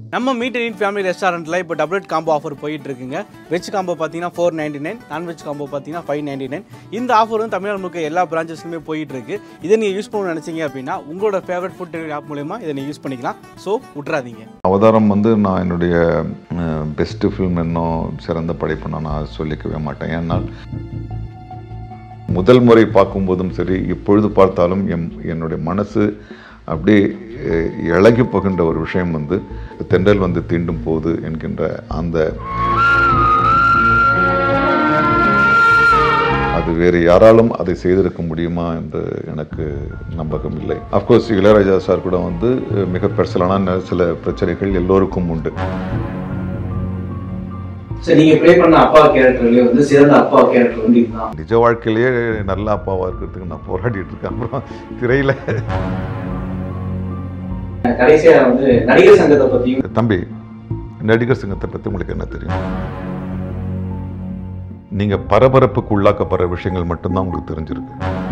நம்ம Meat and family ரெஸ்டாரண்ட்டில் இப்போ டபுள் காம்போ ஆஃபர் போயிட்டு இருக்குங்க வெஜ் காம்போ பார்த்தீங்கன்னா four ninety nine nonveg combo பார்த்தீங்கன்னா ஃபைவ் நைன்டி நைன் இந்த ஆஃபர் வந்து தமிழ்நாடு முழுக்க எல்லா பிரான்ச்சஸ்லுமே போயிட்டு இருக்கு இதை நீங்கள் யூஸ் பண்ணணும்னு நினச்சிங்க அப்படின்னா உங்களோட ஃபேவரட் ஃபுட் டெலிவரி ஆப் மூலயமா இதை நீங்கள் யூஸ் பண்ணிக்கலாம் ஸோ விட்றாதீங்க அவதாரம் வந்து நான் என்னுடைய பெஸ்ட்டு ஃபில்ம் இன்னும் சிறந்த படைப்பு நான் சொல்லிக்கவே மாட்டேன் ஏன்னால் முதல் முறை பார்க்கும்போதும் சரி இப்பொழுது பார்த்தாலும் எம் என்னுடைய மனசு அப்படியே அஹ், இளகி போகின்ற ஒரு விஷயம் வந்து தென்றல் வந்து தீண்டும் போது என்கின்ற அந்த அது வேறு யாராலும் அதை செய்திருக்க முடியுமா என்று எனக்கு நம்பகம் இல்லை அஃப்கோர்ஸ் இளையராஜா சார் கூட வந்து அஹ், மிக பெர்சலான சில பிரச்சனைகள் எல்லோருக்கும் உண்டு சரி நீங்கள் ப்ளே பண்ண அப்பா கேரக்டர்லேயே வந்து சிறந்த அப்பா கேரக்டர் வந்து இதுதான் நிஜ வாழ்க்கையிலேயே நல்ல அப்பாவாக இருக்கிறதுக்கு நான் போராடிட்டு இருக்கேன் அப்புறம் திரையில் கடைசியாக வந்து நடிகர் சங்கத்தை பற்றியும் தம்பி நடிகர் சங்கத்தை பற்றி உங்களுக்கு என்ன தெரியும் நீங்கள் பரபரப்புக்கு உள்ளாக்கப்படுற விஷயங்கள் மட்டும்தான் உங்களுக்கு தெரிஞ்சிருக்கு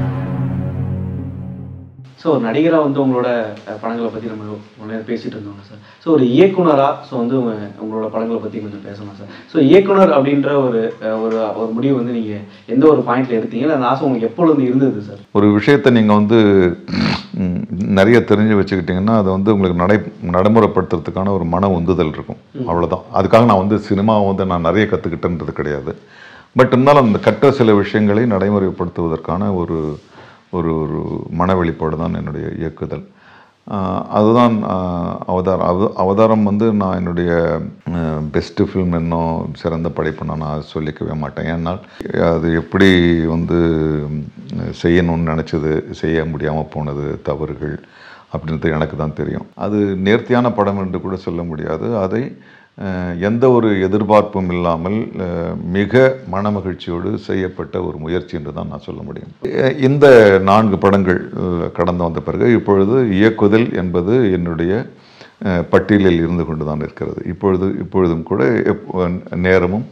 ஸோ ஒரு நடிகராக வந்து உங்களோட அஹ், படங்களை பற்றி நம்ம இவ்வளவு நேரம் பேசிட்டு இருந்தோங்க சார் ஸோ ஒரு இயக்குனராக ஸோ வந்து உங்க- உங்களோட படங்களை பற்றி கொஞ்சம் பேசலாம் சார் ஸோ இயக்குனர் அப்படின்ற ஒரு அஹ், ஒரு ஒரு முடிவு வந்து நீங்கள் எந்த ஒரு பாயிண்ட்ல எடுத்தீங்க இல்லை அந்த ஆசை உங்களுக்கு எப்பொழுது இருந்தது சார் ஒரு விஷயத்தை நீங்கள் வந்து ம், நிறைய தெரிஞ்சு வச்சுக்கிட்டிங்கன்னா அதை வந்து உங்களுக்கு நடை நடைமுறைப்படுத்துறதுக்கான ஒரு மன உந்துதல் இருக்கும் அவ்வளவுதான் அதுக்காக நான் வந்து சினிமாவை வந்து நான் நிறைய கற்றுக்கிட்டேன்றது கிடையாது பட் இருந்தாலும் அந்த கற்ற சில விஷயங்களை நடைமுறைப்படுத்துவதற்கான ஒரு ஒரு ஒரு மன வெளிப்பாடு தான் என்னுடைய இயக்குதல் ஆஹ் அதுதான் ஆஹ் அவதாரம் அவ அவதாரம் வந்து நான் என்னுடைய பெஸ்ட்டு ஃபில்ம் இன்னும் சிறந்த படைப்பு நான் சொல்லிக்கவே மாட்டேன் ஏன்னால் அது எப்படி வந்து ம், செய்யணும்னு நினச்சது செய்ய முடியாமல் போனது தவறுகள் அப்படின்றது எனக்கு தான் தெரியும் அது நேர்த்தியான படம் என்று கூட சொல்ல முடியாது அதை அஹ், எந்த ஒரு எதிர்பார்ப்பும் இல்லாமல் அஹ், மிக மனமகிழ்ச்சியோடு செய்யப்பட்ட ஒரு முயற்சி என்று தான் நான் சொல்ல முடியும் அஹ், இந்த நான்கு படங்கள் அஹ், கடந்து வந்த பிறகு இப்பொழுது இயக்குதல் என்பது என்னுடைய அஹ், பட்டியலில் இருந்து கொண்டு தான் இருக்கிறது இப்பொழுது இப்பொழுதும் கூட எப்ப- நேரமும்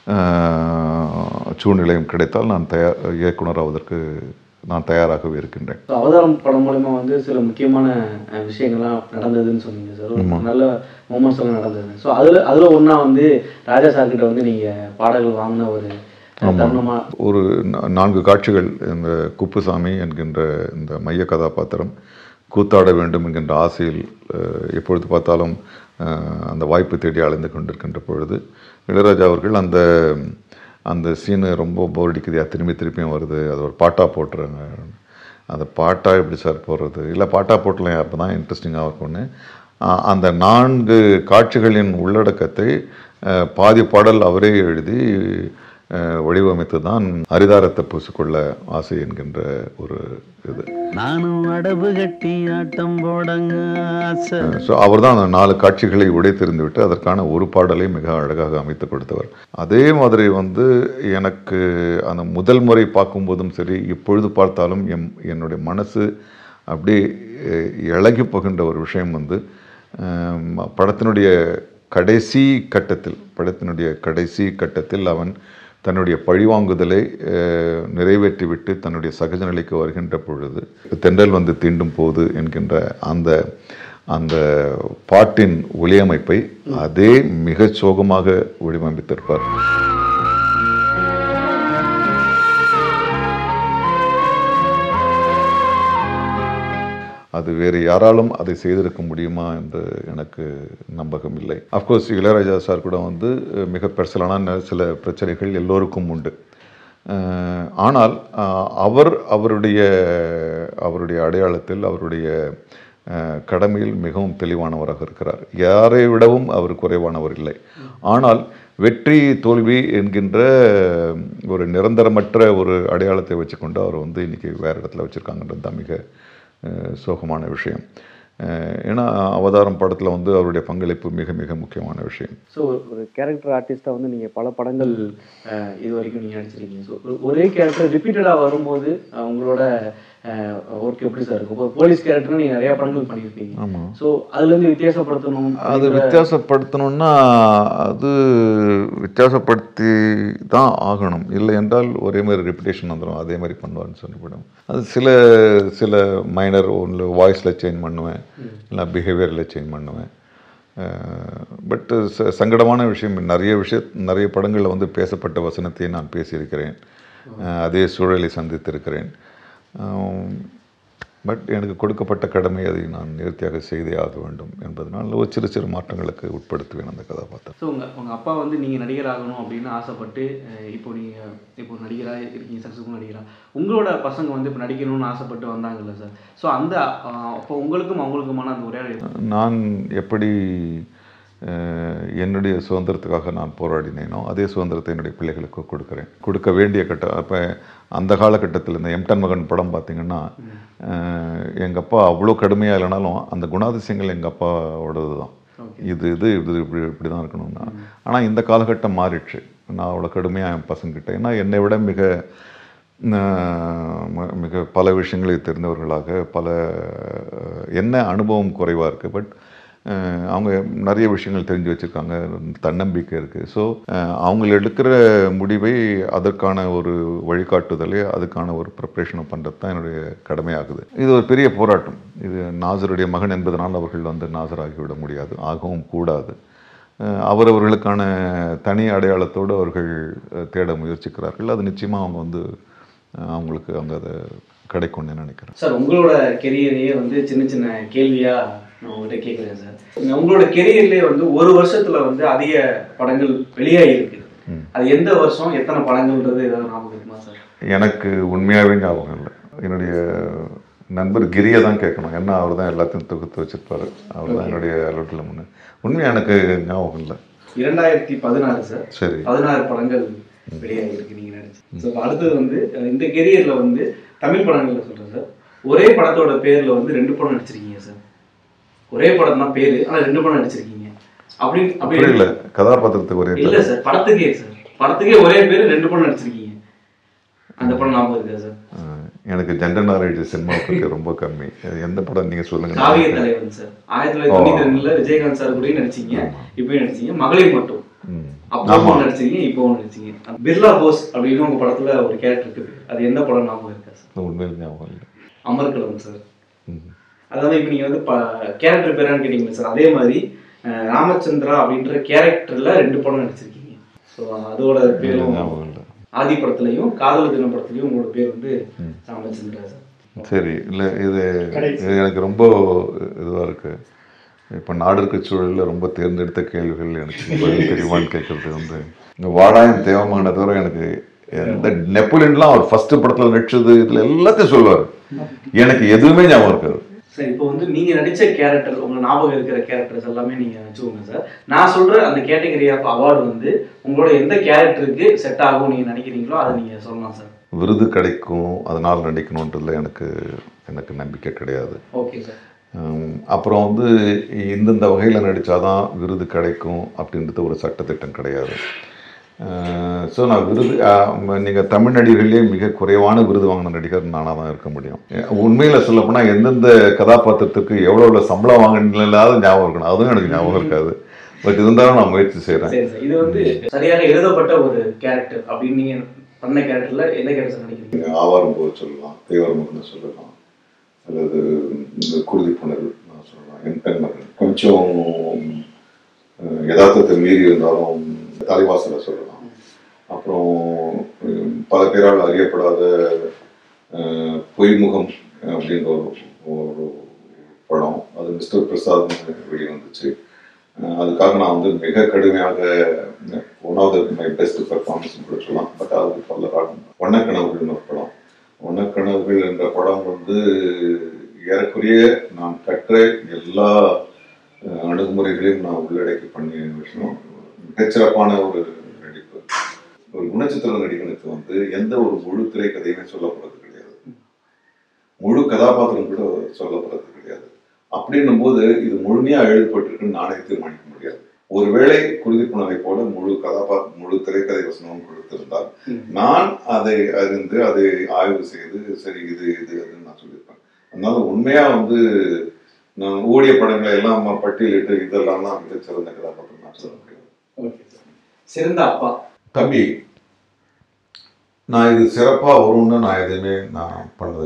அஹ், சூழ்நிலையும் கிடைத்தால் நான் தயார் இயக்குனராவதற்கு நான் தயாராகவே இருக்கின்றேன் ஸோ அவதாரம் படம் மூலமா வந்து சில முக்கியமான அஹ், விஷயங்கள்லாம் நடந்ததுன்னு சொன்னீங்க சார் ஒரு நல்ல மூமெண்ட்ஸ் எல்லாம் நடந்தது ஸோ அதில் அதில் ஒன்றா வந்து ராஜா சார் கிட்ட வந்து நீங்கள் பாடல்கள் வாங்கின ஒரு தருணமாக ஒரு நா- நான்கு காட்சிகள் இந்த குப்புசாமி என்கின்ற இந்த மைய கதாபாத்திரம் கூத்தாட வேண்டும் என்கின்ற ஆசையில் அஹ், எப்பொழுது பார்த்தாலும் அஹ், அந்த வாய்ப்பு தேடி அலைந்து கொண்டிருக்கின்ற பொழுது இளையராஜா அவர்கள் அந்த அந்த சீனு ரொம்ப போர் அடிக்குது திரும்பி திருப்பியும் வருது அது ஒரு பாட்டாக போட்டுறாங்க அந்த பாட்டாக எப்படி சார் போடுறது இல்லை பாட்டாக போட்டலாம் அப்போ தான் இன்ட்ரெஸ்டிங்காக இருக்கும்னு ஆஹ் அந்த நான்கு காட்சிகளின் உள்ளடக்கத்தை அஹ், பாதி பாடல் அவரே எழுதி அஹ், வடிவமைத்து தான் அரிதாரத்தை பூசிக்கொள்ள ஆசை என்கின்ற ஒரு இது நானும் அடவு கட்டி ஆட்டம் போடங்க ஆசை ஸோ அவர் தான் அந்த நாலு காட்சிகளை உடைத்தெறிந்து விட்டு அதற்கான ஒரு பாடலை மிக அழகாக அமைத்து கொடுத்தவர் அதே மாதிரி வந்து எனக்கு அந்த முதல் முறை பார்க்கும்போதும் சரி இப்பொழுது பார்த்தாலும் எம் என்னுடைய மனசு அப்படியே அஹ், இளகி போகின்ற ஒரு விஷயம் வந்து அஹ், படத்தினுடைய கடைசி கட்டத்தில் படத்தினுடைய கடைசி கட்டத்தில் அவன் தன்னுடைய பழிவாங்குதலை அஹ், நிறைவேற்றிவிட்டு தன்னுடைய சகஜ நிலைக்கு வருகின்ற பொழுது தென்றல் வந்து தீண்டும் போது என்கின்ற அந்த அந்த பாட்டின் ஒளியமைப்பை அதே மிகச் சோகமாக வடிவமைத்திருப்பார் அது வேறு யாராலும் அதை செய்திருக்க முடியுமா என்று எனக்கு நம்பகம் இல்லை அஃப்கோர்ஸ் இளையராஜா சார் கூட வந்து அஹ், மிக பெர்சலான சில பிரச்சனைகள் எல்லோருக்கும் உண்டு அஹ், ஆனால் அஹ், அவர் அவருடைய அவருடைய அடையாளத்தில் அவருடைய அஹ், கடமையில் மிகவும் தெளிவானவராக இருக்கிறார் யாரை விடவும் அவர் குறைவானவர் இல்லை ஆனால் வெற்றி தோல்வி என்கின்ற ஒரு நிரந்தரமற்ற ஒரு அடையாளத்தை வச்சுக்கொண்டு அவர் வந்து இன்னைக்கு வேற இடத்துல வச்சுருக்காங்கன்றது தான் மிக அஹ், சோகமான விஷயம் அஹ், ஏன்னா அவதாரம் படத்தில் வந்து அவருடைய பங்களிப்பு மிக மிக முக்கியமான விஷயம் ஸோ ஒரு கேரக்டர் ஆர்டிஸ்ட்டாக வந்து நீங்கள் பல படங்கள் அஹ், இது வரைக்கும் நீங்கள் நடிச்சிருக்கீங்க ஸோ ஒரே கேரக்டர் ரிப்பீட்டடாக வரும்போது அஹ், உங்களோட ஒர்க் எப்படி சார் இருக்கும் இப்போ போலீஸ் கேரக்டர்னு நீங்கள் நிறையா படங்கள் பண்ணியிருப்பீங்க ஆமாம் ஸோ அதுலேருந்து வித்தியாசப்படுத்தணும் அது வித்தியாசப்படுத்தணும்னா அது வித்தியாசப்படுத்தி தான் ஆகணும் இல்லை என்றால் ஒரே மாதிரி ரெப்புடேஷன் வந்துடும் அதே மாதிரி பண்ணுவான்னு சொல்லிவிடும் அது சில சில மைனர் ஒன்று வாய்ஸில் சேஞ்ச் பண்ணுவேன் இல்லை பிஹேவியரில் சேஞ்ச் பண்ணுவேன் பட் சங்கடமான விஷயம் நிறைய விஷய நிறைய படங்களில் வந்து பேசப்பட்ட வசனத்தை நான் பேசியிருக்கிறேன் அஹ், அதே சூழலை சந்தித்திருக்கிறேன் பட் எனக்கு கொடுக்கப்பட்ட கடமை அதை நான் நேர்த்தியாக செய்தே ஆக வேண்டும் என்பதனால் ஒரு சிறு சிறு மாற்றங்களுக்கு உட்படுத்துவேன் அந்த கதாபாத்திரம் ஸோ உங்கள் உங்கள் அப்பா வந்து நீங்கள் நடிகர் ஆகணும் அப்படின்னு ஆசைப்பட்டு அஹ், இப்போ நீங்கள் இப்போ நடிகராக இருக்கீங்க சக்ஸஸ்ஃபுல் நடிகராக உங்களோட பசங்க வந்து இப்போ நடிக்கணும்னு ஆசைப்பட்டு வந்தாங்கல்ல சார் ஸோ அந்த அஹ், அப்போ உங்களுக்கும் அவங்களுக்குமான அந்த உரையாடல் நான் எப்படி அஹ், என்னுடைய சுதந்திரத்துக்காக நான் போராடினேனோ அதே சுதந்திரத்தை என்னுடைய பிள்ளைகளுக்கு கொடுக்குறேன் கொடுக்க வேண்டிய கட்ட அப்போ அந்த காலகட்டத்தில் இந்த எம்டன் மகன் படம் பார்த்தீங்கன்னா எங்கள் அப்பா அவ்வளோ கடுமையாக இல்லைனாலும் அந்த குணாதிசயங்கள் எங்கள் அப்பாவோடது தான் இது இது இது இப்படி இப்படி தான் இருக்கணும்னா ஆனால் இந்த காலகட்டம் மாறிடுச்சு நான் அவ்வளோ கடுமையாக என் பசங்கிட்ட ஏன்னா என்னை விட மிக அஹ், ம- மிக பல விஷயங்களை தெரிந்தவர்களாக பல அஹ், என்ன அனுபவம் குறைவாக இருக்குது பட் அவங்க நிறைய விஷயங்கள் தெரிஞ்சு வச்சுருக்காங்க தன்னம்பிக்கை இருக்குது ஸோ அவங்க எடுக்கிற முடிவை அதற்கான ஒரு வழிகாட்டுதலே அதுக்கான ஒரு ப்ரிப்ரேஷனை பண்ணுறது தான் என்னுடைய கடமையாகுது இது ஒரு பெரிய போராட்டம் இது நாசருடைய மகன் என்பதனால் அவர்கள் வந்து நாசராகிவிட முடியாது ஆகவும் கூடாது அஹ் அவரவர்களுக்கான தனி அடையாளத்தோடு அவர்கள் அஹ், தேட முயற்சிக்கிறார்கள் அது நிச்சயமாக அவங்க வந்து அஹ், அவங்களுக்கு அவங்க அதை கிடைக்கும்னு நினைக்கிறேன் சார் உங்களோட கெரியரையே வந்து சின்ன சின்ன கேள்வியா நான் உங்கள்கிட்ட கேட்குறேன் சார் உங்களோட கெரியர்லேயே வந்து ஒரு வருஷத்துல வந்து அதிக படங்கள் வெளியாகி இருக்கு அது எந்த வருஷம் எத்தனை படங்கள்ன்றது ஏதாவது ஞாபகம் இருக்குமா சார் எனக்கு உண்மையாகவே ஞாபகம் இல்லை என்னுடைய நண்பர் கிரியை தான் கேட்கணும் ஏன்னா அவர் தான் எல்லாத்தையும் தொகுத்து வச்சிருப்பாரு அவர் தான் என்னுடைய அலுவலகத்தில் முன்னே உண்மையாக எனக்கு ஞாபகம் இல்லை இரண்டாயிரத்தி பதினாறு சார் சரி பதினாறு படங்கள் வெளியாகி இருக்கு நீங்க நினைச்சு ஸோ அடுத்தது வந்து அஹ், இந்த கெரியர்ல வந்து தமிழ் படங்கள்ல சொல்றேன் சார் ஒரே படத்தோட பேர்ல வந்து ரெண்டு படம் நடிச்சிருக்கீங்க சார் ஒரே படம் தான் பேரு ஆனா ரெண்டு படம் நடிச்சிருக்கீங்க அப்படி அப்படி புரியல கதாபாத்திரத்துக்கு ஒரே இல்ல சார் படத்துக்கே சார் படத்துக்கே ஒரே பேரு ரெண்டு படம் நடிச்சிருக்கீங்க அந்த படம் ஞாபகம் இருக்கா சார் அஹ், எனக்கு ஜெண்டர் நாலேஜ் சினிமா பற்றி ரொம்ப கம்மி அது எந்த படம் நீங்கள் காவிய சொல்லுங்கள் தலைவன் சார் ஆயிரத்தி தொள்ளாயிரத்தி தொண்ணூத்தி ரெண்டுல விஜயகாந்த் சார் கூடயும் நடிச்சீங்க இப்பயும் நடிச்சீங்க மகளிர் மட்டும் ம் அப்பவும் நடிச்சீங்க இப்பவும் நடிச்சீங்க பிர்லா போஸ் அப்படின்னு உங்க படத்துல ஒரு கேரக்டர் இருக்குது அது எந்த படம் ஞாபகம் இருக்கா சார் உண்மையில் ஞாபகம் இல்லை அமர்கலம் சார் ம். அதாவது இப்போ நீங்கள் வந்து கேரக்டர் பேரான்னு கேட்டீங்களா சார் அதே மாதிரி அஹ், ராமச்சந்திரா அப்படின்ற கேரக்டர்ல ரெண்டு படம் நடிச்சிருக்கீங்க ஸோ அதோட பேரும் ஞாபகம் இல்லை ஆதி படத்துலையும் காதல் தின படத்துலையும் உங்களோட பேர் வந்து ராமச்சந்திரா சார் சரி இல்லை இது இது எனக்கு ரொம்ப இதுவாக இருக்கு இப்போ நாடு இருக்க சூழலில் ரொம்ப தேர்ந்தெடுத்த கேள்விகள் எனக்கு பதில் தெரியுமான்னு கேட்கறது வந்து இந்த வாடாயம் தேவமான தவிர எனக்கு எந்த நெப்போலியன்லாம் அவர் ஃபர்ஸ்ட் படத்தில் நடிச்சது இதில் எல்லாத்தையும் சொல்லுவார் எனக்கு எதுவுமே ஞாபகம் இருக்காது சார் இப்போ வந்து நீங்க நடிச்ச கேரக்டர் உங்க ஞாபகம் இருக்கிற கேரக்டர்ஸ் எல்லாமே நீங்க வச்சுக்கோங்க சார் நான் சொல்ற அந்த கேட்டகரி ஆஃப் அவார்டு வந்து உங்களோட எந்த கேரக்டருக்கு செட் ஆகும் நீங்க நினைக்கிறீங்களோ அதை நீங்க சொல்லலாம் சார் விருது கிடைக்கும் அதனால் நடிக்கணுன்றதுல எனக்கு எனக்கு நம்பிக்கை கிடையாது ஓகே சார் ஹம், அப்புறம் வந்து இந்தந்த வகையில் நடித்தாதான் விருது கிடைக்கும் அப்படின்றது ஒரு சட்டத்திட்டம் கிடையாது ஸோ நான் விருது நீங்கள் தமிழ் நடிகர்களே மிக குறைவான விருது வாங்கின நடிகர் நானாக தான் இருக்க முடியும் உண்மையில் சொல்லப்போனால் எந்தெந்த கதாபாத்திரத்துக்கு எவ்வளோ எவ்வளோ சம்பளம் வாங்கினது ஞாபகம் இருக்கணும் அதுவும் எனக்கு ஞாபகம் இருக்காது பட் இருந்தாலும் நான் முயற்சி செய்கிறேன் சரி சார் இது வந்து சரியாக எழுதப்பட்ட ஒரு கேரக்டர் அப்படின்னு நீங்க பண்ண கேரக்டர்ல எந்த கேரக்டர் நடிக்கிறீங்க ஆவாரம் போது சொல்லலாம் தேவரமுகன்னு சொல்லலாம் அல்லது இந்த குருதி புணர்வு நான் சொல்லலாம் என் பெண் மகன் கொஞ்சம் அஹ், யதார்த்தத்தை மீறி இருந்தாலும் தலைவாசலை சொல்லலாம் அப்புறம் உம், பல பேரால் அறியப்படாத அஹ், பொய்முகம் அப்படின்ற ஒரு ஒரு படம் அது மிஸ்டர் பிரசாத்னு வெளிவந்துச்சு அஹ், அதுக்காக நான் வந்து மிக கடுமையாக one of the my best performance கூட சொல்லலாம் பட் அது பல வண்ணக்கனவுகள்னு ஒரு படம் வண்ணக்கனவுகள் என்ற படம் வந்து ஏறக்குறைய நான் கற்ற எல்லா அஹ், அணுகுமுறைகளையும் நான் உள்ளடக்கி பண்ணிய விஷயம் மிகச்சிறப்பான ஒரு நடிப்பு ஒரு குணச்சித்திர நடிகனுக்கு வந்து எந்த ஒரு முழு திரைக்கதையுமே சொல்லப்படுறது கிடையாது முழு கதாபாத்திரம் கூட சொல்லப்படுறது கிடையாது அப்படின்னும் போது இது முழுமையா எழுதப்பட்டிருக்குன்னு நானே தீர்மானிக்க முடியாது ஒருவேளை குருதிப்புணரை போல முழு கதாபாத்திரம் முழு திரைக்கதை வசனம் கொடுத்திருந்தால் நான் அதை அறிந்து அதை ஆய்வு செய்து சரி இது இது அதுன்னு நான் சொல்லியிருப்பேன் அதனால உண்மையா வந்து நான் ஓடிய படங்களை எல்லாம் பட்டியலிட்டு இதெல்லாம் தான் மிகச்சிறந்த கதாபாத்திரம் நான் சொல்ல முடியும் ஓகே சார் சிறந்த அப்பா தம்பி நான் இது சிறப்பாக வரும்னு நான் எதுவுமே நான் பண்ணதில்லை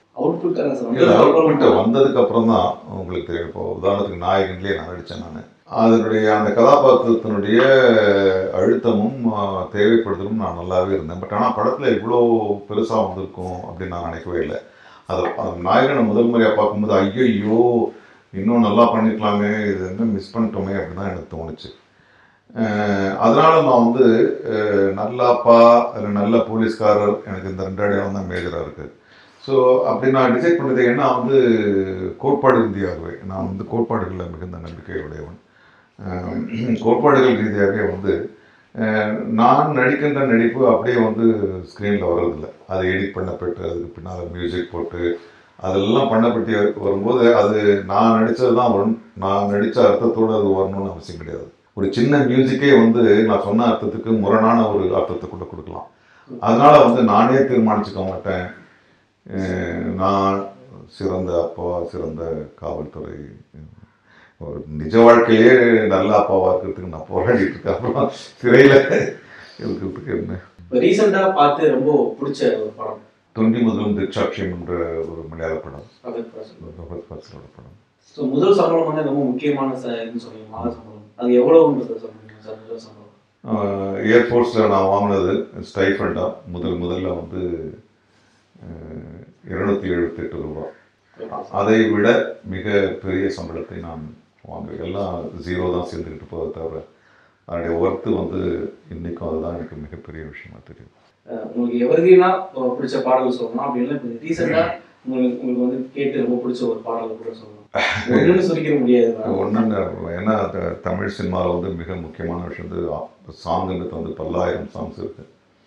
அவுட்புட் தானே இல்லை அவுட்புட் சார் வந்ததுக்கு அப்புறம் தான் உங்களுக்கு தெரியும் இப்போ உதாரணத்துக்கு நாயகன்லேயே நான் நடித்தேன் நான் அதனுடைய அந்த கதாபாத்திரத்தினுடைய அழுத்தமும் ஆ, தேவைப்படுதலும் நான் நல்லாவே இருந்தேன் பட் ஆனால் படத்தில் இவ்வளோ பெருசாக வந்திருக்கும் அப்படின்னு நான் நினைக்கவே இல்லை அதை அந்த நாயகனை முதல் முறையாக பார்க்கும்போது ஐயோ இன்னும் நல்லா பண்ணிருக்கலாமே இது என்ன மிஸ் பண்ணிட்டோமே அப்படின்னு தான் எனக்கு தோணுச்சு அஹ் அதனால நான் வந்து அஹ் நல்ல அப்பா இல்லை நல்ல போலீஸ்காரர் எனக்கு இந்த ரெண்டு அடையாளம் தான் மேஜராக இருக்குது ஸோ அப்படி நான் டிசைட் பண்ணது ஏன்னா வந்து கோட்பாடு ரீதியாகவே நான் வந்து கோட்பாடுகளில் மிகுந்த நம்பிக்கை உடையவன் அஹ் கோட்பாடுகள் ரீதியாகவே வந்து அஹ் நான் நடிக்கின்ற நடிப்பு அப்படியே வந்து ஸ்க்ரீனில் வர்றதில்ல அதை எடிட் பண்ணப்பட்டு அதுக்கு பின்னால் மியூசிக் போட்டு அதெல்லாம் பண்ணப்பட்டு வரும்போது அது நான் நடித்தது தான் வரும் நான் நடித்த அர்த்தத்தோடு அது வரணும்னு அவசியம் கிடையாது ஒரு சின்ன மியூசிக்கே வந்து நான் சொன்ன அர்த்தத்துக்கு முரணான ஒரு அர்த்தத்தை கூட கொடுக்கலாம் அதனால வந்து நானே தீர்மானிச்சுக்க மாட்டேன் அஹ் நான் சிறந்த அப்பா சிறந்த காவல்துறை ஒரு நிஜ வாழ்க்கையிலே நல்ல அப்பாவா இருக்கிறதுக்கு நான் போராடிட்டு இருக்கேன் அப்புறம் சிறையில் இருக்கிறதுக்கு என்ன இப்போ ரீசெண்டாக பார்த்து ரொம்ப பிடிச்ச ஒரு படம் தொண்டி முதலும் திருச்சாட்சியம் என்ற ஒரு மலையாள படம் பகத் பாசல் பகவத் பாசலோட படம் ஸோ முதல் சம்பளம் வந்து ரொம்ப முக்கியமான ச இதுன்னு சொல்லுவீங்க மாத சம்பளம் அது எவ்வளோன்றது சொல்லுவீங்க சார் முதல் சம்பளம் ஏர்ஃபோர்ஸில் நான் வாங்கினது ஸ்டைஃபண்டாக முதல் முதல்ல வந்து இருநூத்தி எழுபத்தெட்டு ரூபா அதை விட மிக பெரிய சம்பளத்தை நான் வாங்க எல்லாம் ஜீரோ தான் சேர்ந்துக்கிட்டு போகிறத தவிர அதனுடைய ஒர்த்து வந்து இன்றைக்கும் அதுதான் எனக்கு மிகப்பெரிய விஷயமா தெரியும் அஹ் உங்களுக்கு எவர்கிரீனா பிடிச்ச பாடல் சொல்லணும் அப்படி இல்லை இப்போ ரீசெண்டாக உங்களுக்கு உங்களுக்கு வந்து கேட்டு ரொம்ப பிடிச்ச ஒரு பாடல் கூட சொல்லணும் ஒன்றுன்னு சொல்லிக்க முடியாது ஒன்றுங்க ஏன்னா த- தமிழ் சினிமாவில் வந்து மிக முக்கியமான விஷயம் வந்து சாங்குங்கிறது வந்து பல்லாயிரம் சாங்ஸ் இருக்குது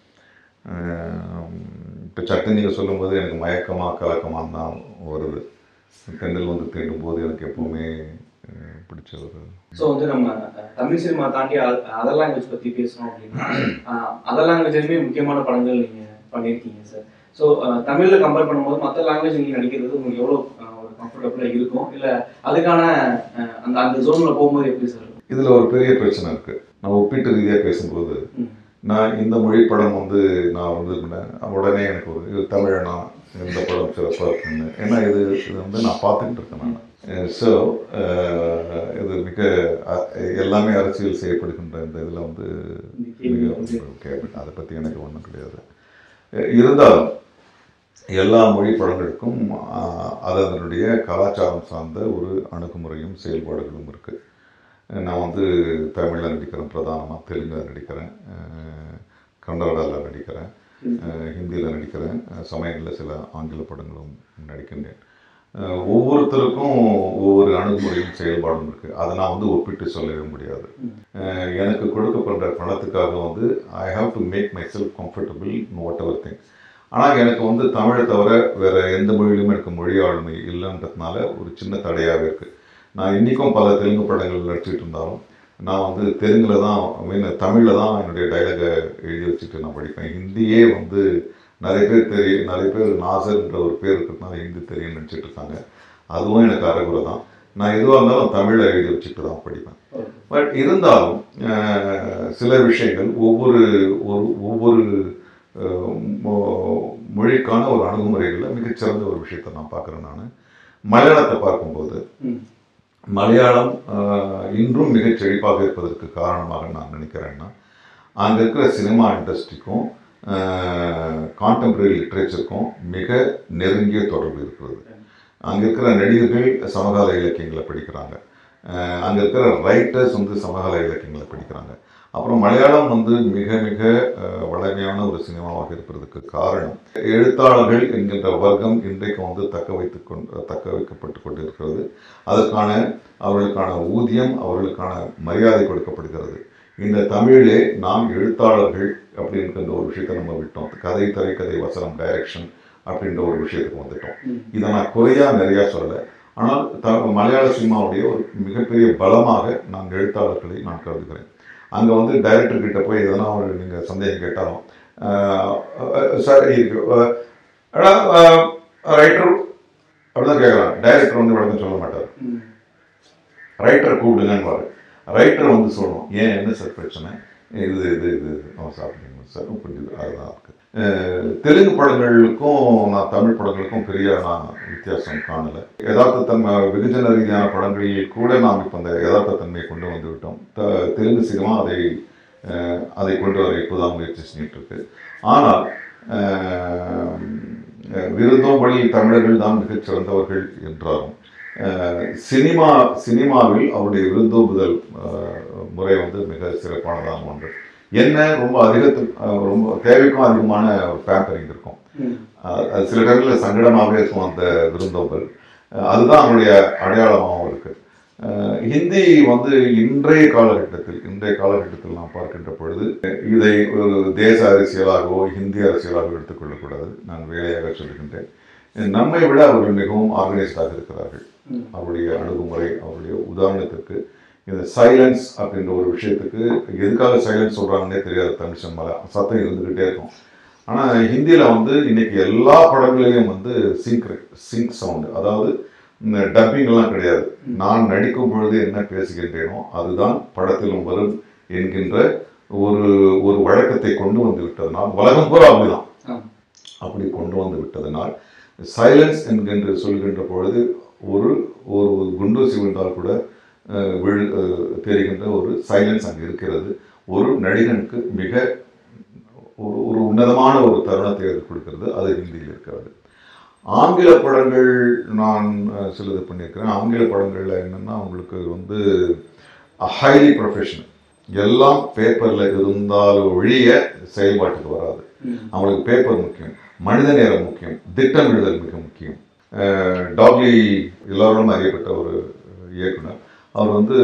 இப்போ சட்டு நீங்கள் சொல்லும்போது எனக்கு மயக்கமாக கலக்கமாக தான் வருது தென்றல் வந்து தீண்டும் போது எனக்கு எப்பவுமே அஹ், பிடிச்ச ஒரு ஸோ வந்து நம்ம அஹ், தமிழ் சினிமா தாண்டி அதர் லாங்குவேஜ் பற்றி பேசணும் அப்படின்னா அதர் லாங்குவேஜ்லையுமே முக்கியமான படங்கள் நீங்கள் பண்ணியிருக்கீங்க சார் ஸோ தமிழில் கம்பேர் பண்ணும்போது மற்ற லாங்குவேஜ் நீங்கள் நடிக்கிறது உங்களுக்கு எவ்வளோ அஹ், ஒரு கம்ஃபர்டபுளாக இருக்கும் இல்லை அதுக்கான அஹ், அந்த அந்த ஜோனில் போகும்போது எப்படி சார் இருக்கும் இதில் ஒரு பெரிய பிரச்சனை இருக்குது நான் ஒப்பீட்டு ரீதியாக பேசும்போது ம். நான் இந்த மொழி படம் வந்து நான் வந்து பண்ணேன். உடனே எனக்கு ஒரு இது தமிழனா இந்த படம் சிறப்பாக இருக்குன்னு ஏன்னா இது இது வந்து நான் பார்த்துக்கிட்டு இருக்கேன் நான் ஸோ இது மிக அ- எல்லாமே அரசியல் செய்யப்படுகின்ற இந்த இதில் வந்து மிக கேட்பேன் அதை பற்றி எனக்கு ஒன்றும் கிடையாது அஹ் இருந்தாலும் எல்லா மொழி படங்களுக்கும் ஆஹ், அது அதனுடைய கலாச்சாரம் சார்ந்த ஒரு அணுகுமுறையும் செயல்பாடுகளும் இருக்குது நான் வந்து தமிழில் நடிக்கிறேன் பிரதானமாக தெலுங்கில் நடிக்கிறேன் அஹ், கன்னடாவில் நடிக்கிறேன் ஹிந்தியில் நடிக்கிறேன் அஹ், சமயங்களில் சில ஆங்கில படங்களும் நடிக்கின்றேன் அஹ், ஒவ்வொருத்தருக்கும் ஒவ்வொரு அணுகுமுறையும் செயல்பாடும் இருக்குது அதை நான் வந்து ஒப்பிட்டு சொல்லவே முடியாது அஹ், எனக்கு கொடுக்கப்படுற பணத்துக்காக வந்து I have to make myself comfortable whatever thing ஆனால் எனக்கு வந்து தமிழை தவிர வேறு எந்த மொழியிலும் எனக்கு மொழி ஆளுமை இல்லைன்றதுனால ஒரு சின்ன தடையாகவே இருக்குது நான் இன்றைக்கும் பல தெலுங்கு படங்கள் நடிச்சிட்டு இருந்தாலும் நான் வந்து தெலுங்கில் தான் ஐ மீன் தமிழில் தான் என்னுடைய டைலாகை எழுதி வச்சுட்டு நான் படிப்பேன் ஹிந்தியே வந்து நிறைய பேர் தெரியும் நிறைய பேர் நாசர்ன்ற ஒரு பேர் இருக்கிறதுனால ஹிந்தி தெரியும்னு நினச்சிட்டு இருக்காங்க அதுவும் எனக்கு அறகுறை தான் நான் எதுவாக இருந்தாலும் தமிழில் எழுதி வச்சுட்டு தான் படிப்பேன் பட் இருந்தாலும் அஹ், சில விஷயங்கள் ஒவ்வொரு ஒரு ஒவ்வொரு அஹ், மொ- மொழிக்கான ஒரு அணுகுமுறைகளில் மிகச்சிறந்த ஒரு விஷயத்தை நான் பார்க்குறேன் நான் மலையாளத்தை பார்க்கும்போது ம். மலையாளம் அஹ், இன்றும் மிகச் செழிப்பாக இருப்பதற்கு காரணமாக நான் நினைக்கிறேன்னா அங்கே இருக்கிற சினிமா இண்டஸ்ட்ரிக்கும் கான்டெம்பரரி லிட்ரேச்சருக்கும் மிக நெருங்கிய தொடர்பு இருக்கிறது அங்கே இருக்கிற நடிகர்கள் சமகால இலக்கியங்களை படிக்கிறாங்க அங்கே இருக்கிற ரைட்டர்ஸ் வந்து சமகால இலக்கியங்களை படிக்கிறாங்க அப்புறம் மலையாளம் வந்து மிக மிக அஹ், வளமையான ஒரு சினிமாவாக இருப்பதற்கு காரணம் எழுத்தாளர்கள் என்கின்ற வர்க்கம் இன்றைக்கு வந்து தக்க வைத்து கொண்டு தக்க வைக்கப்பட்டு கொண்டு இருக்கிறது அதற்கான அவர்களுக்கான ஊதியம் அவர்களுக்கான மரியாதை கொடுக்கப்படுகிறது இந்த தமிழிலே நாம் எழுத்தாளர்கள் அப்படின்ற ஒரு விஷயத்தை நம்ம விட்டோம் கதை திரைக்கதை வசனம் டைரக்ஷன் அப்படின்ற ஒரு விஷயத்துக்கு வந்துட்டோம் இதை நான் குறையா நிறையா சொல்லலை ஆனால் த மலையாள சினிமாவுடைய ஒரு மிகப்பெரிய பலமாக நான் எழுத்தாளர்களை நான் கருதுகிறேன் அங்கே வந்து டைரக்டர் கிட்ட போய் எதனா ஒரு நீங்கள் சந்தேகம் கேட்டாலும் ஆஹ் அஹ் சார் இருக்கு ரைட்டர் அப்படிதான் கேட்குறாங்க டைரக்டர் வந்து விளக்கம் சொல்ல மாட்டார் ரைட்டரை கூப்பிடுங்கன்னு ரைட்டர் வந்து சொல்லணும் ஏன் என்ன சார் பிரச்சனை இது இது இது அவன் சாப்பிட்டீங்க சார் கொஞ்சம் அதுதான் இருக்கு அஹ், தெலுங்கு படங்களுக்கும் நான் தமிழ் படங்களுக்கும் பெரிய நான் வித்தியாசம் காணல யதார்த்த தன்மை வெகுஜன ரீதியான படங்களில் கூட நாம் இப்போ அந்த யதார்த்த தன்மையை கொண்டு வந்து விட்டோம் த- தெலுங்கு சினிமா அதை அஹ், அதை கொண்டு வர இப்போதான் முயற்சி செஞ்சுட்டு இருக்கு ஆனால் அஹ், விருந்தோம்படி தமிழர்கள் தான் மிகச் சிறந்தவர்கள் என்றாலும் அஹ், சினிமா சினிமாவில் அவருடைய விருந்தோம்புதல் அஹ், முறை வந்து மிக சிறப்பானதான ஒன்று என்ன ரொம்ப அதிகத்து அஹ், ரொம்ப தேவைக்கும் அதிகமான ஒரு பேம்பரிங் இருக்கும் அஹ், அது சில டைமில் சங்கடமாகவே இருக்கும் அந்த விருந்தோம்பல் அஹ், அதுதான் அவருடைய அடையாளமாகவும் இருக்கு அஹ், ஹிந்தி வந்து இன்றைய காலகட்டத்தில் இன்றைய காலகட்டத்தில் நாம் பார்க்கின்ற பொழுது இதை ஒரு தேச அரசியலாகவோ ஹிந்தி அரசியலாகவோ எடுத்துக்கொள்ளக்கூடாது நான் வேலையாக சொல்லுகின்றேன் நம்மை விட அவர்கள் மிகவும் ஆர்கனைஸ்டாக இருக்கிறார்கள் அவருடைய அணுகுமுறை அவருடைய உதாரணத்திற்கு இந்த சைலன்ஸ் அப்படின்ற ஒரு விஷயத்துக்கு எதுக்காக சைலன்ஸ் சொல்கிறாங்கன்னே தெரியாது தமிழ் சினிமாவில் சத்தம் இருந்துக்கிட்டே இருக்கும் ஆனால் ஹிந்தியில் வந்து இன்னைக்கு எல்லா படங்களையும் வந்து சிங்க் சிங்க் சவுண்டு அதாவது இந்த டப்பிங்லாம் கிடையாது நான் நடிக்கும் பொழுது என்ன பேசுகின்றேனோ அதுதான் படத்திலும் வரும் என்கின்ற ஒரு ஒரு வழக்கத்தை கொண்டு வந்து விட்டதனால் உலகம் பூரா அப்படிதான் ஆம். அப்படி கொண்டு வந்து விட்டதனால் சைலன்ஸ் என்கின்ற சொல்கின்ற பொழுது ஒரு ஒரு குண்டூசி விழுந்தால் கூட அஹ், விழு அஹ், தெரிகின்ற ஒரு சைலன்ஸ் அங்கே இருக்கிறது ஒரு நடிகனுக்கு மிக ஒரு ஒரு உன்னதமான ஒரு தருணத்தை அது கொடுக்கிறது அது ஹிந்தியில் இருக்கிறது ஆங்கில படங்கள் நான் அஹ், சிலது பண்ணியிருக்கிறேன் ஆங்கில படங்களில் என்னென்னா உங்களுக்கு வந்து ஹைலி ப்ரொஃபஷனல் எல்லாம் பேப்பரில் இருந்தாலும் ஒழிய செயல்பாட்டுக்கு வராது அவங்களுக்கு பேப்பர் முக்கியம் மனித நேரம் முக்கியம் திட்டமிடுதல் மிக முக்கியம் அஹ், டாக்லி எல்லாரும் அறியப்பட்ட ஒரு இயக்குனர் அவர் வந்து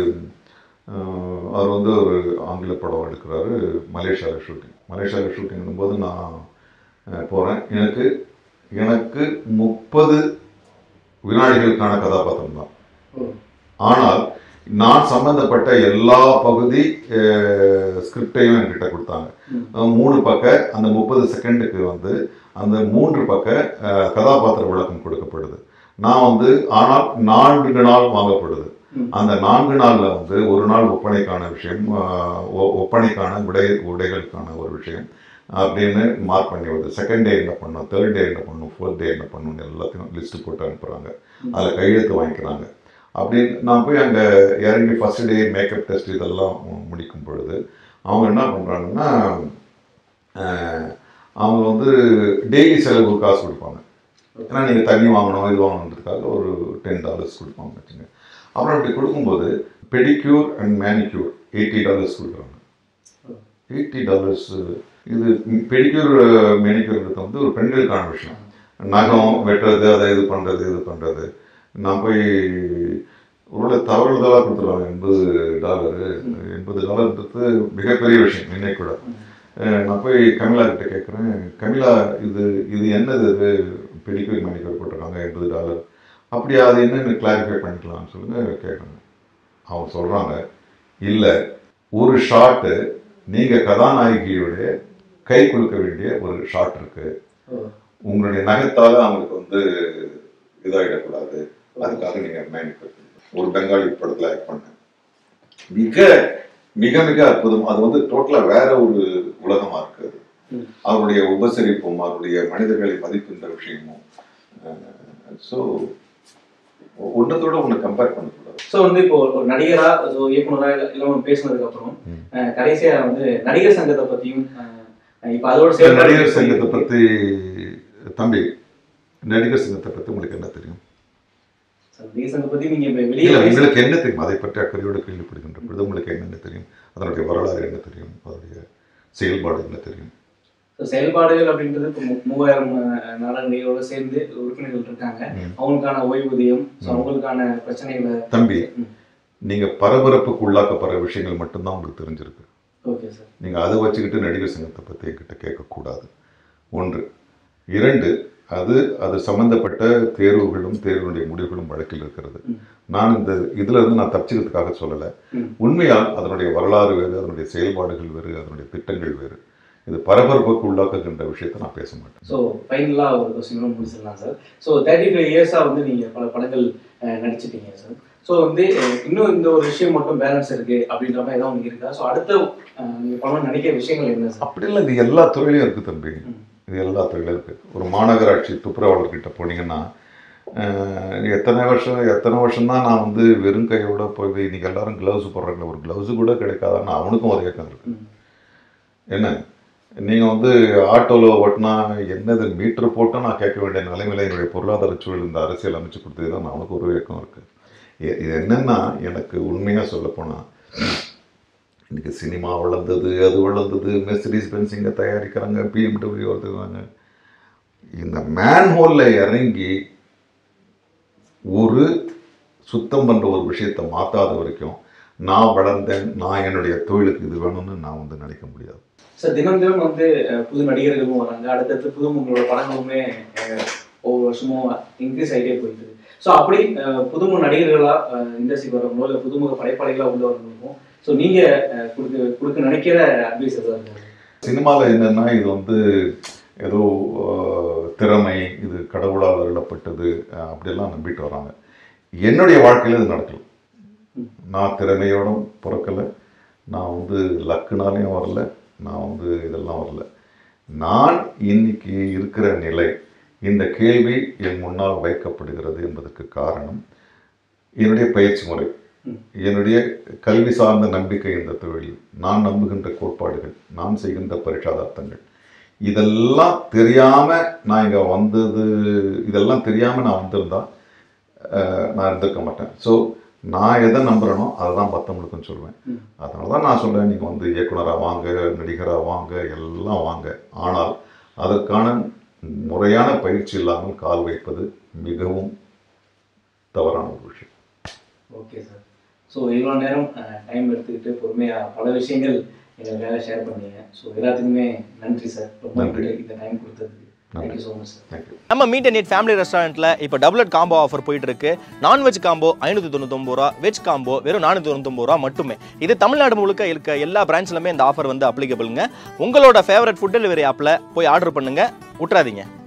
அஹ், அவர் வந்து ஒரு ஆங்கில படம் எடுக்கிறாரு மலேசியாவில் ஷூட்டிங் மலேசியாவில் ஷூட்டிங் போது நான் போகிறேன் எனக்கு எனக்கு முப்பது வினாடிகளுக்கான கதாபாத்திரம் தான் ஆனால் நான் சம்பந்தப்பட்ட எல்லா பகுதி ஸ்கிரிப்டையும் என்கிட்ட கொடுத்தாங்க அஹ் மூணு பக்க அந்த முப்பது செகண்டுக்கு வந்து அந்த மூன்று பக்க அஹ், கதாபாத்திர விளக்கம் கொடுக்கப்படுது நான் வந்து ஆனால் நான்கு நாள் வாங்கப்படுது அந்த நான்கு நாள்ல வந்து ஒரு நாள் ஒப்பனைக்கான விஷயம் அஹ், ஒ- ஒப்பனைக்கான உடை உடைகளுக்கான ஒரு விஷயம் அப்படின்னு மார்க் பண்ணி வருது செகண்ட் டே என்ன பண்ணணும் தேர்ட் டே என்ன பண்ணணும் ஃபோர்த் டே என்ன பண்ணணும் எல்லாத்தையும் லிஸ்ட் போட்டு அனுப்புகிறாங்க அதில் கையெழுத்து வாங்கிக்கிறாங்க அப்படின்னு நான் போய் அங்கே இறங்கி ஃபர்ஸ்ட் டே மேக்கப் டெஸ்ட் இதெல்லாம் மு- முடிக்கும் பொழுது அவங்க என்ன பண்ணுறாங்கன்னா அவங்க வந்து டெய்லி செலவு காசு கொடுப்பாங்க ஏன்னா நீங்கள் தண்ணி வாங்கணும் இது வாங்கணுன்றதுக்காக ஒரு டென் டாலர்ஸ் கொடுப்பாங்க வச்சுங்க அப்புறம் அப்படி கொடுக்கும்போது pedicure and manicure eighty dollars கொடுக்குறாங்க எயிட்டி டாலர்ஸ் இது பெடிக்யூர் மேனிக்யூர்ன்றது வந்து ஒரு பெண்களுக்கான விஷயம் நகம் வெட்டுறது அதை இது பண்ணுறது இது பண்ணுறது நான் போய் ஒரு தவறுதலாக கொடுத்துருவாங்க எண்பது டாலரு எண்பது டாலர்ன்றது மிகப்பெரிய விஷயம் இன்னைக்கு கூட அஹ் நான் போய் கமிலா கிட்ட கேட்குறேன் கமிலா இது இது என்னது இது பெடிக்யூர் மேனிக்யூர் போட்டிருக்காங்க எண்பது டாலர் அப்படியா அது என்னன்னு கிளாரிஃபை பண்ணிக்கலாம்னு சொல்லுங்க கேட்குறாங்க அவங்க சொல்கிறாங்க இல்லை ஒரு ஷாட்டு நீங்கள் கதாநாயகியோடைய கை கொடுக்க வேண்டிய ஒரு ஷாட் இருக்கு உங்களுடைய நகத்தால அவங்களுக்கு வந்து இதாகிடக்கூடாது அதுக்காக நீங்கள் மேனிக்யூர் ஒரு பெங்காலி படத்தில் ஆக்ட் பண்ணேன் மிக மிக மிக அற்புதம் அது வந்து டோட்டலாக வேற ஒரு உலகமா இருக்கு அது. ம். அவருடைய உபசரிப்பும் அவருடைய மனிதர்களை மதிக்கின்ற விஷயமும் ஸோ ஒன்றத்தோட ஒன்று கம்பேர் பண்ணக்கூடாது ஸோ வந்து இப்போ ஒரு நடிகரா ஸோ இயக்குனரா இல்ல இல்ல ஒன்று பேசுனதுக்கு அப்புறம் ம். அஹ், கடைசியா வந்து நடிகர் சங்கத்தை பத்தியும் அஹ், இப்போ அதோட இந்த சேர்த்து நடிகர் சங்கத்தை பற்றி தம்பி நடிகர் சங்கத்தை பற்றி உங்களுக்கு என்ன தெரியும் நடிகர் சங்கத்தை பத்தி நீங்க இப்ப வெளியே இல்லை பேச- உங்களுக்கு என்ன தெரியும் அதை பற்றி அக்கறையோடு கேள்விப்படுகின்ற பொழுது உங்களுக்கு என்னென்ன தெரியும் அதனுடைய வரலாறு என்ன தெரியும் அதனுடைய செயல்பாடு என்ன தெரியும் So, செயல்பாடுகள் அப்படின்றது இப்போ மூ- மூவாயிரம் அஹ், நாடகங்களோட சேர்ந்து உறுப்பினர்கள் இருக்காங்க ம். அவங்களுக்கான ஓய்வூதியம் ஸோ அவங்களுக்கான பிரச்சனைகளை தம்பி ம். நீங்க பரபரப்புக்கு உள்ளாக்கப்படுற விஷயங்கள் மட்டும்தான் உங்களுக்கு தெரிஞ்சிருக்கு ஓகே சார் நீங்க அதை வச்சுக்கிட்டு நடிகர் சங்கத்தை பற்றி என்கிட்ட கேட்கக்கூடாது ஒன்று இரண்டு அது அது சம்பந்தப்பட்ட தேர்வுகளும் தேர்வுடைய முடிவுகளும் வழக்கில் இருக்கிறது ம். நான் இந்த இதுல இருந்து நான் தப்பிச்சுக்கிறதுக்காக சொல்லலை ம். உண்மையால் அதனுடைய வரலாறு வேறு அதனுடைய செயல்பாடுகள் வேறு அதனுடைய திட்டங்கள் வேறு இது பரபரப்புக்கு உள்ளாக்குகின்ற விஷயத்தை நான் பேச மாட்டேன் ஸோ ஃபைனலாக ஒரு கொஸ்டினும் முடிச்சிடலாம் சார் ஸோ தேர்ட்டி ஃபைவ் இயர்ஸாக வந்து நீங்கள் பல படங்கள் அஹ், நடிச்சிட்டீங்க சார் ஸோ வந்து அஹ், இன்னும் இந்த ஒரு விஷயம் மட்டும் பேலன்ஸ் இருக்கு அப்படின்ற மாதிரி ஏதாவது ஒன்று இருக்கா ஸோ அடுத்த அஹ், நீங்க பண்ணணும்னு நினைக்கிற விஷயங்கள் என்ன சார் அப்படி இல்லை இது எல்லா துறையிலையும் இருக்குது தம்பி ம். இது எல்லா துறையிலும் இருக்குது ஒரு மாநகராட்சி துப்புரவாளர்கிட்ட போனீங்கன்னா அஹ், எத்தனை வருஷம் எத்தனை வருஷம் தான் நான் வந்து வெறும் கையோட போய் இன்னைக்கு எல்லாரும் க்ளவுஸ் போடுறாங்க ஒரு க்ளவுஸு கூட கிடைக்காதான்னு அவனுக்கும் ஒரு ஏக்கம் இருக்குது ம். என்ன நீங்கள் வந்து ஆட்டோவில் ஓட்டினா என்னது மீட்டர் போட்டால் நான் கேட்க வேண்டிய நிலைமையில என்னுடைய பொருளாதார சூழல் இந்த அரசியல் அமைச்சு கொடுத்தது தான் அவனுக்கு ஒரு ஏக்கம் இருக்குது இது என்னென்னா எனக்கு உண்மையாக சொல்லப்போனால் இன்னைக்கு சினிமா வளர்ந்தது அது வளர்ந்தது மெர்சிடிஸ் பென்ஸ் இங்கே தயாரிக்கிறாங்க பிஎம்டபிள்யூ வருதுறாங்க இந்த மேன்ஹோலில் இறங்கி ஒரு சுத்தம் பண்ணுற ஒரு விஷயத்தை மாற்றாத வரைக்கும் நான் வளர்ந்தேன் நான் என்னுடைய தொழிலுக்கு இது வேணும்னு நான் வந்து நினைக்க முடியாது சார் தினம் தினம் வந்து அஹ், புது நடிகர்களும் வராங்க அடுத்தடுத்து புது உங்களோட படங்களுமே அஹ், ஒவ்வொரு வருஷமும் இன்க்ரீஸ் ஆகிட்டே போயிட்டு ஸோ அப்படி அஹ், புதுமுக நடிகர்களா இண்டஸ்ட்ரிக்கு வரவங்களோ இல்லை புதுமுக படைப்பாளிகளா உள்ள வரவங்களுக்கும் ஸோ நீங்க அஹ், கொடுக்க கொடுக்க நினைக்கிற அட்வைஸ் எதாவது இருக்கா சினிமாவில் என்னென்னா இது வந்து ஏதோ அஹ், திறமை இது கடவுளால் அருளப்பட்டது அஹ், அப்படியெல்லாம் நம்பிட்டு வராங்க என்னுடைய வாழ்க்கையில் இது நடக்கல நான் திறமையோடும் பிறக்கலை நான் வந்து லக்குனாலையும் வரல நான் வந்து இதெல்லாம் வரல நான் இன்னைக்கு இருக்கிற நிலை இந்த கேள்வி என் முன்னால் வைக்கப்படுகிறது என்பதற்கு காரணம் என்னுடைய பயிற்சி முறை என்னுடைய கல்வி சார்ந்த நம்பிக்கை இந்த தொழில் நான் நம்புகின்ற கோட்பாடுகள் நான் செய்கின்ற பரிட்சாதார்த்தங்கள் இதெல்லாம் தெரியாமல் நான் இங்கே வந்தது இதெல்லாம் தெரியாமல் நான் வந்திருந்தா அஹ், நான் இருந்திருக்க மாட்டேன் ஸோ நான் எதை நம்புகிறேனோ அதை தான் மற்றவங்களுக்கும் சொல்லுவேன் ம். அதனால தான் நான் சொல்கிறேன் நீங்கள் வந்து இயக்குனராக வாங்க நடிகராக வாங்க எல்லாம் வாங்க ஆனால் அதற்கான முறையான பயிற்சி இல்லாமல் கால் வைப்பது மிகவும் தவறான ஒரு விஷயம் ஓகே சார் ஸோ இவ்வளோ நேரம் டைம் எடுத்துக்கிட்டு பொறுமையாக பல விஷயங்கள் எங்களுக்காக ஷேர் பண்ணீங்க ஸோ எல்லாத்துக்குமே நன்றி சார் ரொம்ப நன்றி. நன்றி இந்த டைம் கொடுத்ததுக்கு thank you so much sir thank you நம்ம மீட் அண்ட் எயிட் ஃபேமிலி ரெஸ்டாரண்ட்டில் இப்போ டபுள் காம்போ ஆஃபர் போயிட்டு இருக்கு நான்வெஜ் காம்போ ஐநூற்றி தொண்ணூத்தொம்பது ரூபா வெஜ் காம்போ வெறும் நானூற்றி தொண்ணூத்தொம்பது ரூபா மட்டுமே இது தமிழ்நாடு முழுக்க இருக்க எல்லா பிரான்ச்லுமே இந்த ஆஃபர் வந்து அப்ளிகபிளுங்க உங்களோட ஃபேவரட் ஃபுட் டெலிவரி ஆப்பில் போய் ஆர்டர் பண்ணுங்க விட்றாதீங்க